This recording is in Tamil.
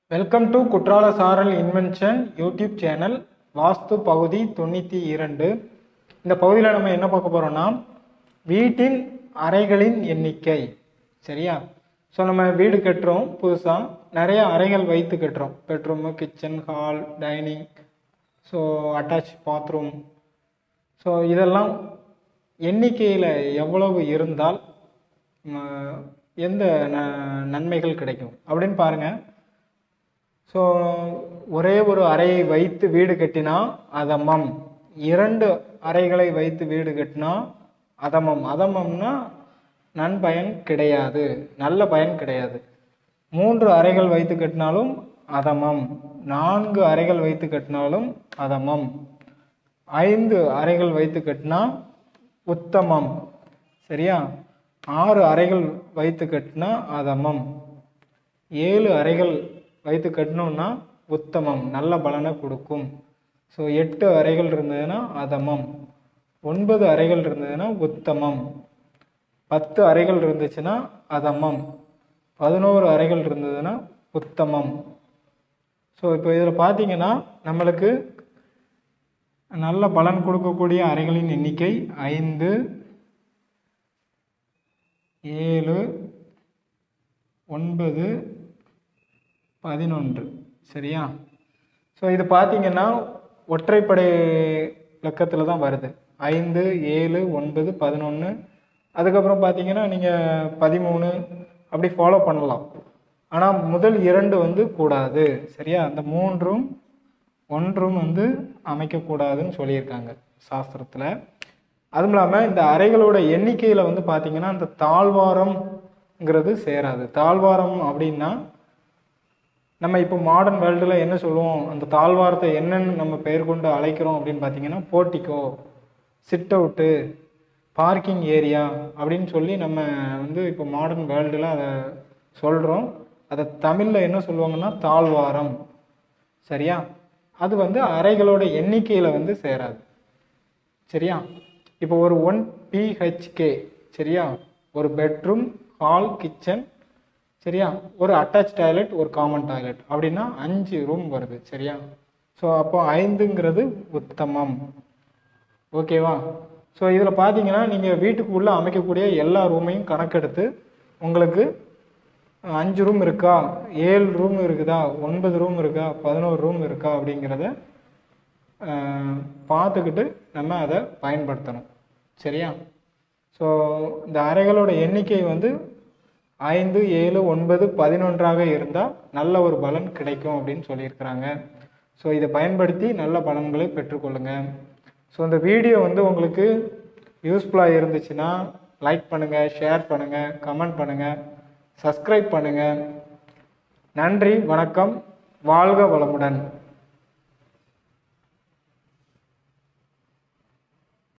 வெல்கம் டு குற்றால சாரல் இன்வென்ஷன் யூடியூப் சேனல் வாஸ்து பகுதி தொண்ணூற்றி இரண்டு இந்த பகுதியில் நம்ம என்ன பார்க்க போகிறோம்னா வீட்டின் அறைகளின் எண்ணிக்கை சரியா ஸோ நம்ம வீடு கட்டுறோம் புதுசாக நிறைய அறைகள் வைத்து கட்டுறோம் bedroom kitchen hall dining so attach bathroom so இதெல்லாம் எண்ணிக்கையில் எவ்வளவு இருந்தால் ம, எந்த ந- நன்மைகள் கிடைக்கும் அப்படின்னு பாருங்கள் ஸோ ஒரே ஒரு அறையை வைத்து வீடு கட்டினா அதமம் இரண்டு அறைகளை வைத்து வீடு கட்டினா அதமம் அதமம்னா நன்பயன் கிடையாது நல்ல பயன் கிடையாது மூன்று அறைகள் வைத்து கட்டினாலும் அதமம் நான்கு அறைகள் வைத்து கட்டினாலும் அதமம் ஐந்து அறைகள் வைத்து கட்டினா உத்தமம் சரியா ஆறு அறைகள் வைத்து கட்டினா அதமம் ஏழு அறைகள் வைத்து கட்டினோம்னா உத்தமம் நல்ல பலனை கொடுக்கும் ஸோ எட்டு அறைகள் இருந்ததுன்னா அதமம் ஒன்பது அறைகள் இருந்ததுன்னா உத்தமம் பத்து அறைகள் இருந்துச்சுன்னா அதமம் பதினோரு அறைகள் இருந்ததுன்னா உத்தமம் ஸோ இப்போ இதில் பார்த்தீங்கன்னா நம்மளுக்கு நல்ல பலன் கொடுக்கக்கூடிய அறைகளின் எண்ணிக்கை ஐந்து ஏழு ஒன்பது பதினொன்று சரியா ஸோ இது பார்த்தீங்கன்னா ஒற்றைப்படை இலக்கத்தில் தான் வருது ஐந்து ஏழு ஒன்பது பதினொன்று அதுக்கப்புறம் பார்த்தீங்கன்னா நீங்கள் பதிமூணு அப்படி ஃபாலோ பண்ணலாம் ஆனால் முதல் இரண்டு வந்து கூடாது சரியா அந்த மூன்றும் ஒன்றும் வந்து அமைக்கக்கூடாதுன்னு சொல்லியிருக்காங்க சாஸ்திரத்தில் அதுவும் இல்லாமல் இந்த அறைகளோட எண்ணிக்கையில் வந்து பார்த்தீங்கன்னா இந்த தாழ்வாரம்ங்கிறது சேராது தாழ்வாரம் அப்படின்னா நம்ம இப்போ மாடர்ன் வேர்ல்டில் என்ன சொல்லுவோம் அந்த தாழ்வாரத்தை என்னன்னு நம்ம பெயர் கொண்டு அழைக்கிறோம் அப்படின்னு பார்த்தீங்கன்னா portico sit out parking area அப்படின்னு சொல்லி நம்ம வந்து இப்போ மாடர்ன் வேர்ல்டில் அதை சொல்கிறோம் அதை தமிழில் என்ன சொல்லுவாங்கன்னா தாழ்வாரம் சரியா அது வந்து அறைகளோட எண்ணிக்கையில் வந்து சேராது சரியா இப்போ ஒரு ஒன் பிஹெச்கே சரியா ஒரு பெட்ரூம் ஹால் கிச்சன் சரியா ஒரு அட்டாச் டாய்லெட் ஒரு காமன் டாய்லெட் அப்படின்னா அஞ்சு ரூம் வருது சரியா ஸோ அப்போ ஐந்துங்கிறது உத்தமம் ஓகேவா ஸோ இதில் பார்த்தீங்கன்னா நீங்கள் வீட்டுக்கு உள்ளே அமைக்கக்கூடிய எல்லா ரூமையும் கணக்கெடுத்து உங்களுக்கு அஞ்சு ரூம் இருக்கா ஏழு ரூம் இருக்குதா ஒன்பது ரூம் இருக்கா பதினோரு ரூம் இருக்கா அப்படிங்கிறத அஹ், பார்த்துக்கிட்டு நம்ம அதை பயன்படுத்தணும் சரியா ஸோ இந்த அறைகளோட எண்ணிக்கை வந்து ஐந்து ஏழு ஒன்பது பதினொன்றாக இருந்தால் நல்ல ஒரு பலன் கிடைக்கும் அப்படின்னு சொல்லியிருக்கிறாங்க ஸோ இதை பயன்படுத்தி நல்ல பலன்களை பெற்றுக்கொள்ளுங்க ஸோ இந்த வீடியோ வந்து உங்களுக்கு யூஸ்ஃபுல்லாக இருந்துச்சுன்னா லைக் பண்ணுங்கள் ஷேர் பண்ணுங்கள் கமெண்ட் பண்ணுங்கள் சப்ஸ்கிரைப் பண்ணுங்கள் நன்றி வணக்கம் வாழ்க வளமுடன்